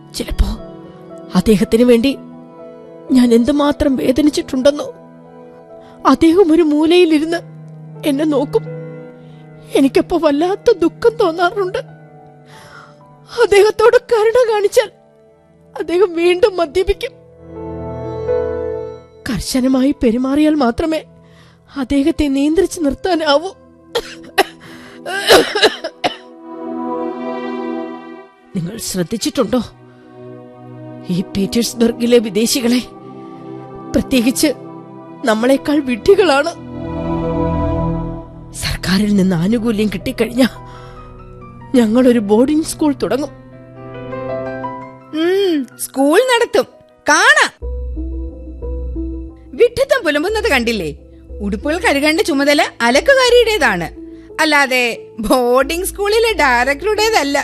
ചിലപ്പോ അദ്ദേഹത്തിന് വേണ്ടി ഞാൻ എന്തുമാത്രം വേദനിച്ചിട്ടുണ്ടെന്നോ അദ്ദേഹം ഒരു മൂലയിലിരുന്ന് എന്നെ നോക്കും എനിക്കപ്പോ വല്ലാത്ത ദുഃഖം തോന്നാറുണ്ട് അദ്ദേഹത്തോട് കരുണ കാണിച്ചാൽ അദ്ദേഹം വീണ്ടും മദ്യപിക്കും കർശനമായി പെരുമാറിയാൽ മാത്രമേ അദ്ദേഹത്തെ നിയന്ത്രിച്ചു നിർത്താനാവൂ നിങ്ങൾ ശ്രദ്ധിച്ചിട്ടുണ്ടോ ഈ പീറ്റേഴ്സ്ബർഗിലെ വിദേശികളെ പ്രത്യേകിച്ച് നമ്മളെക്കാൾ വിഡ്ഢികളാണ് സർക്കാരിൽ നിന്ന് ആനുകൂല്യം കിട്ടിക്കഴിഞ്ഞ ഞങ്ങളൊരു ബോർഡിംഗ് സ്കൂൾ തുടങ്ങും ഉം, സ്കൂൾ നടത്തും കാണാം വിഡ്ഢിത്തം പുലമ്പുന്നത് കണ്ടില്ലേ ഉടുപ്പുകൾ കഴുകേണ്ട ചുമതല അലക്കുകാരിയുടേതാണ് അല്ലാതെ ബോർഡിംഗ് സ്കൂളിലെ ഡയറക്ടറുടേതല്ല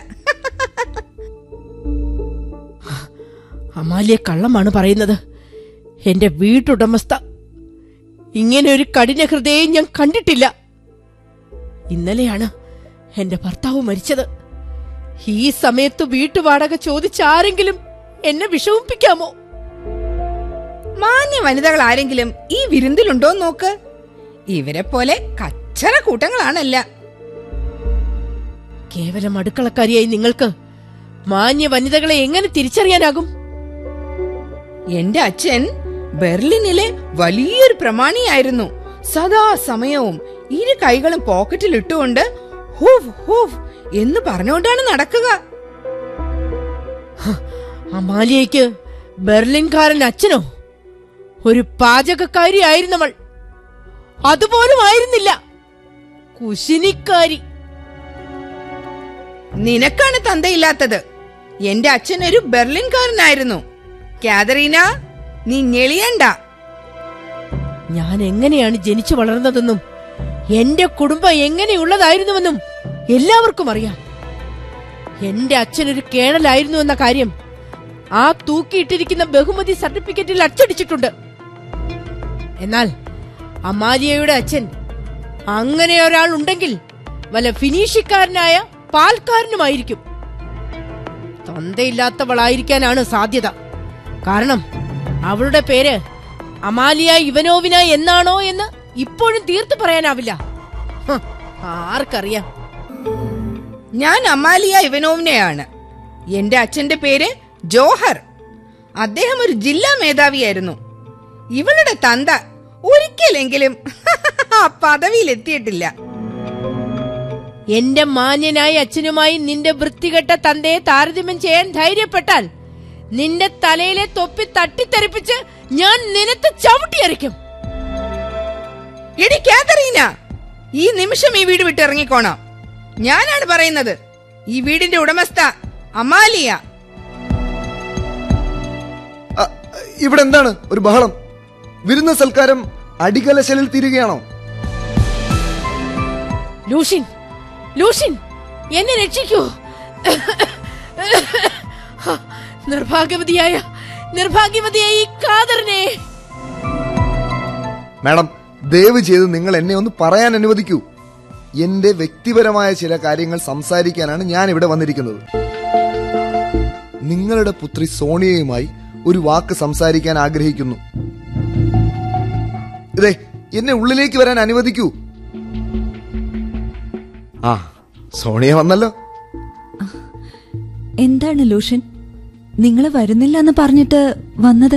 അമാലിയ കള്ളമാണ് പറയുന്നത് എന്റെ വീട്ടുടമസ്ഥ ഇങ്ങനെ ഒരു കഠിന ഹൃദയം ഞാൻ കണ്ടിട്ടില്ല ഇന്നലെയാണ് എന്റെ ഭർത്താവ് മരിച്ചത് ഈ സമയത്ത് വീട്ടുവാടക ചോദിച്ചാരെങ്കിലും എന്നെ വിഷമിപ്പിക്കാമോ മാന്യ വനിതകൾ ആരെങ്കിലും ഈ വിരുന്നിലുണ്ടോ നോക്ക് ഇവരെ പോലെ കച്ചറ കൂട്ടങ്ങളാണല്ല കേവലം അടുക്കളക്കാരിയായി നിങ്ങൾക്ക് മാന്യ വനിതകളെ എങ്ങനെ തിരിച്ചറിയാനാകും എന്റെ അച്ഛൻ ബെർലിനിലെ വലിയൊരു പ്രമാണിയായിരുന്നു സദാ സമയവും ഇരു കൈകളും പോക്കറ്റിൽ ഇട്ടുകൊണ്ട് ഹൂഫ് ഹൂഫ് എന്ന് പറഞ്ഞുകൊണ്ടാണ് നടക്കുക അമാലിയയ്ക്ക് ബെർലിൻകാരൻ അച്ഛനോ ഒരു പാചകക്കാരി ആയിരുന്നവൾ അതുപോലും ആയിരുന്നില്ല കുശിനിക്കാരി നിനക്കാണ് തന്തയില്ലാത്തത് എന്റെ അച്ഛൻ ഒരു ബെർലിൻകാരനായിരുന്നു കാതറീന നീ ഞെളിയണ്ട ഞാൻ എങ്ങനെയാണ് ജനിച്ചു വളർന്നതെന്നും എന്റെ കുടുംബം എങ്ങനെയുള്ളതായിരുന്നുവെന്നും എല്ലാവർക്കും അറിയാം എന്റെ അച്ഛൻ ഒരു കേണലായിരുന്നു എന്ന കാര്യം ആ തൂക്കിയിട്ടിരിക്കുന്ന ബഹുമതി സർട്ടിഫിക്കറ്റിൽ അച്ചടിച്ചിട്ടുണ്ട് എന്നാൽ അമാലിയയുടെ അച്ഛൻ അങ്ങനെ ഒരാൾ ഉണ്ടെങ്കിൽ വല്ല ഫിനീഷിക്കാരനായ പാൽക്കാരനുമായിരിക്കും തൊന്തയില്ലാത്തവളായിരിക്കാനാണ് സാധ്യത കാരണം അവളുടെ പേര് അമാലിയ ഇവനോവിന എന്നാണോ എന്ന് ഇപ്പോഴും തീർത്തു പറയാനാവില്ല ഹ്, ആർക്കറിയാം ഞാൻ അമാലിയ ഇവനോവിനെയാണ് എന്റെ അച്ഛന്റെ പേര് ജോഹർ അദ്ദേഹം ഒരു ജില്ലാ മേധാവിയായിരുന്നു ഇവളുടെ തന്ത ഒരിക്കലെങ്കിലും ആ പദവിയിൽ എത്തിയിട്ടില്ല എന്റെ മാന്യനായ അച്ഛനുമായി നിന്റെ വൃത്തികെട്ട തന്തയെ താരതമ്യം ചെയ്യാൻ ധൈര്യപ്പെട്ടാൽ നിന്റെ തലയിലെ തൊപ്പി തട്ടിത്തെറിപ്പിച്ച് ഞാൻ നിനത്ത് ചവിട്ടിയറിക്കും എടി കാതറീന ഈ നിമിഷം ഈ വീട് വിട്ട് ഇറങ്ങിക്കോണം ഞാനാണ് പറയുന്നത് ഈ വീടിന്റെ ഉടമസ്ഥ അമാലിയ അ, ഇവിടെ എന്താണ് ഒരു ബഹളം വിരുന്ന സൽക്കാരം അടികലശലിൽ തീരുകയാണോ ലൂഷിൻ ലൂഷിൻ എന്നെ രക്ഷിക്കൂ നിർഭാഗ്യവതിയായ നിർഭാഗ്യവതിയായ ഈ കാതറിനെ മാഡം ദയവ് ചെയ്ത് നിങ്ങൾ എന്നെ ഒന്ന് പറയാൻ അനുവദിക്കൂ എന്റെ വ്യക്തിപരമായ ചില കാര്യങ്ങൾ സംസാരിക്കാനാണ് ഞാൻ ഇവിടെ വന്നിരിക്കുന്നത് നിങ്ങളുടെ പുത്രി സോണിയയുമായി ഒരു വാക്ക് സംസാരിക്കാൻ ആഗ്രഹിക്കുന്നു ഇതേ എന്നെ ഉള്ളിലേക്ക് വരാൻ അനുവദിക്കൂ ആ സോണിയ വന്നല്ലോ എന്താണ് ലൂഷൻ നിങ്ങൾ വരുന്നില്ല എന്ന് പറഞ്ഞിട്ട് വന്നത്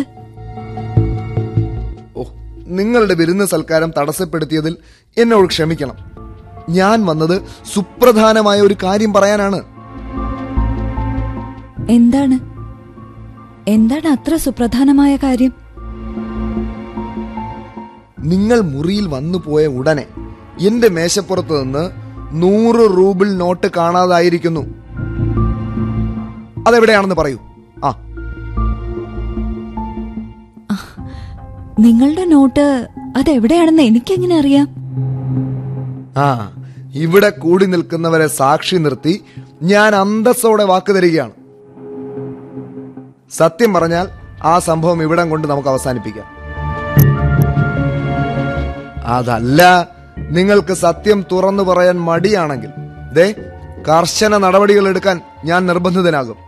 ഓ നിങ്ങളുടെ വിരുന്ന് സൽക്കാരം തടസ്സപ്പെടുത്തിയതിൽ എന്നോട് ക്ഷമിക്കണം ഞാൻ വന്നത് സുപ്രധാനമായ ഒരു കാര്യം പറയാനാണ് എന്താണ് എന്താണ് അത്ര സുപ്രധാനമായ കാര്യം നിങ്ങൾ മുറിയിൽ വന്നു പോയ ഉടനെ എന്റെ മേശപ്പുറത്ത് നിന്ന് നൂറ് റൂബിൾ നോട്ട് കാണാതായിരിക്കുന്നു അതെവിടെയാണെന്ന് പറയൂ ആ നിങ്ങളുടെ നോട്ട് അതെവിടെയാണെന്ന് എനിക്കെങ്ങനെ അറിയാം ആ ഇവിടെ കൂടി നിൽക്കുന്നവരെ സാക്ഷി നിർത്തി ഞാൻ അന്തസ്സോടെ വാക്ക് തരികയാണ് സത്യം പറഞ്ഞാൽ ആ സംഭവം ഇവിടം കൊണ്ട് നമുക്ക് അവസാനിപ്പിക്കാം അതല്ല നിങ്ങൾക്ക് സത്യം തുറന്നു പറയാൻ മടിയാണെങ്കിൽ ദേ കർശന നടപടികൾ എടുക്കാൻ ഞാൻ നിർബന്ധിതനാകും